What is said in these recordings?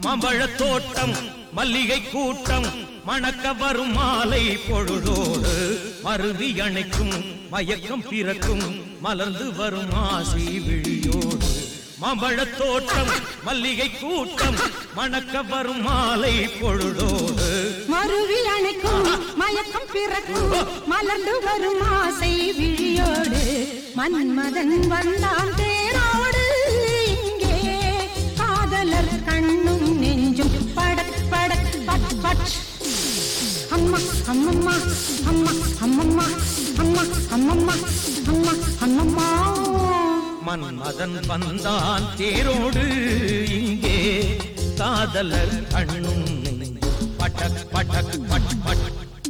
மாம்பழத் தோட்டம் மல்லிகை கூட்டம் மணக்க வரும் மாலை பொழுதோடு மருவி அணைக்கும் மயக்கம் பிறக்கும் மலர்ந்து வரும் ஆசை விழியோடு மாம்பழத் தோட்டம் மல்லிகை கூட்டம் மணக்க வரும் மாலை பொழுதோடு மறுவில் அணைக்கும் மயக்கம் பிறக்கும் மலர்ந்து வரும் ஆசை விழியோடு மன்மதன் வந்தான் தேரோடு இங்கே காதலர் கண்ணும் நெஞ்சும் படக் படக் பட் பட் அம்மா அம்மம்மா அம்மா அம்மம்மா அம்மா அம்மம்மா அம்மா அம்மம்மா மன்மதன் வந்தான் தேரோடு இங்கே காதலர் கண்ணும் பட்டக் பட்டக் பட் பட்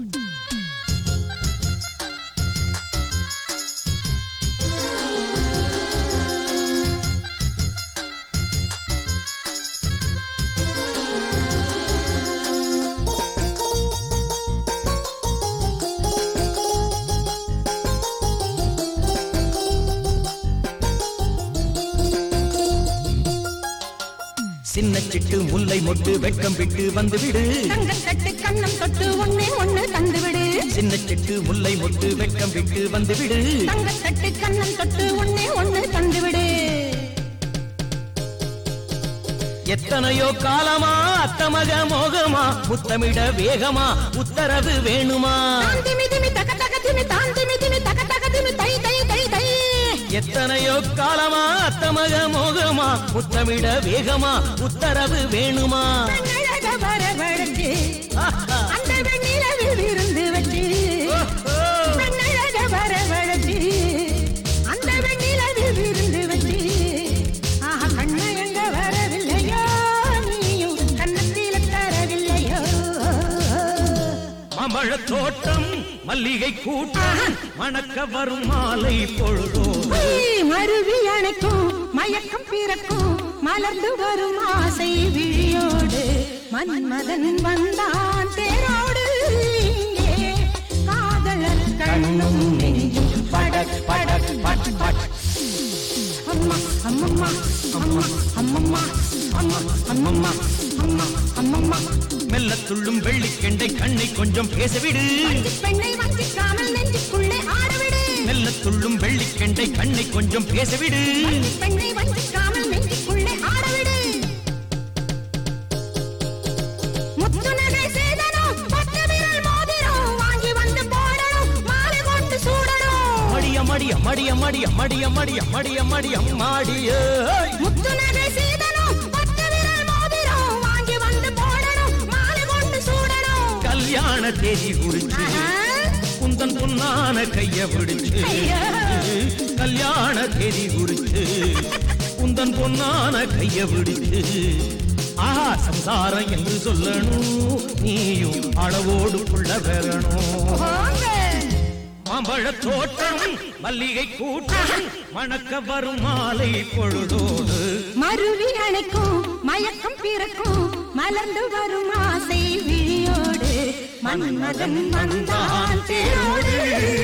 சின்ன சிட்டு முல்லை மொட்டு வெட்கம் விட்டு வந்து விடு தங்கத்தட்டு கண்ணம் தொட்டு ஒன்னே ஒண்ணு தந்துவிடு சின்ன சிட்டு முல்லை மொட்டு வெட்கம் விட்டு வந்து விடு தங்கத்தட்டு கண்ணம் தொட்டு ஒன்னே ஒண்ணு தந்துவிடு எத்தனையோ காலமா அத்தமக மோகமா முத்தமிட வேகமா உத்தரவு வேணுமா தான் திமி திமி தக தக திமி தான் திமி திமி தக தக திமி தை தை தை தை எத்தனையோ காலமா அத்தமக மோகமா முத்தமிட வேகமா உத்தரவு வேணுமா கண்ணழக வரவழைச்சு ஆஹா. அந்த வெண்ணிலவில் விருந்து வச்சு கண்ணழக வரவழைச்சு அந்த வெண்ணிலவில் விருந்து வச்சு ஆஹா கண்ணழக வரவில்லையோ நீயும் கண்ணத்தில தரவில்லையோ மாம்பழத் தோட்டம் மல்லிகை கூட்டம் மணக்க வரும் மாலை பொழுதோடு உய், மருவி அணைக்கும் மயக்கம் பிறக்கும் மலர்ந்து வரும் ஆசை விழியோடு மன்மதன் வந்தான் தேரோடு இங்கே காதலர் கண்ணும் நெஞ்சும் படக் படக் பட் பட் அம்மா அம்மம்மா அம்மா அம்மம்மா அம்மா அம்மம்மா அம்மா அம்மம்மா மெல்ல துள்ளும் வெள்ளிக்கெண்டை கண்ணை கொஞ்சம் பேசவிடு பெண்ணை வஞ்சிக்காமல் நெஞ்சுக்குள்ளே ஆடவிடு மெல்ல துள்ளும் வெள்ளிக்கெண்டை கண்ணை கொஞ்சம் பேசவிடு பெண்ணை வஞ்சிக்காமல் நெஞ்சுக்குள்ளே ஆடவிடு முத்துநகை சேதனம் பட்டு விரல் மோதிரம் வாங்கி வந்து போடணும் மாலை கொண்டு சூடணும் மடிய மடிய மடிய மடிய மடிய மடிய மடிய மடிய மாடிய முத்துநகை சேதனம் பட்டு விரல் மோதிரம் வாங்கி வந்து போடணும் மாலை கொண்டு சூடணும் கல்யாண தேதி குறிச்சு ஆஹா. குந்தன் பொன்னான கைய பிடிச்சு ஐயா. கல்யாண தேதி குறிச்சு குந்தன் பொன்னான கைய பிடிச்சு ஆஹா சம்சாரம் என்று சொல்லணும் நீயும் அளவோடு புள்ள பெறணும் போங்க. மாம்பழத் தோட்டம் மல்லிகை கூட்டம் மணக்க வரும் மாலை பொழுதோடு மருவி அணைக்கும் மயக்கம் பிறக்கும் மலர்ந்து வரும் ஆசை விழியோடு மன்மதன் வந்தான் தேரோடு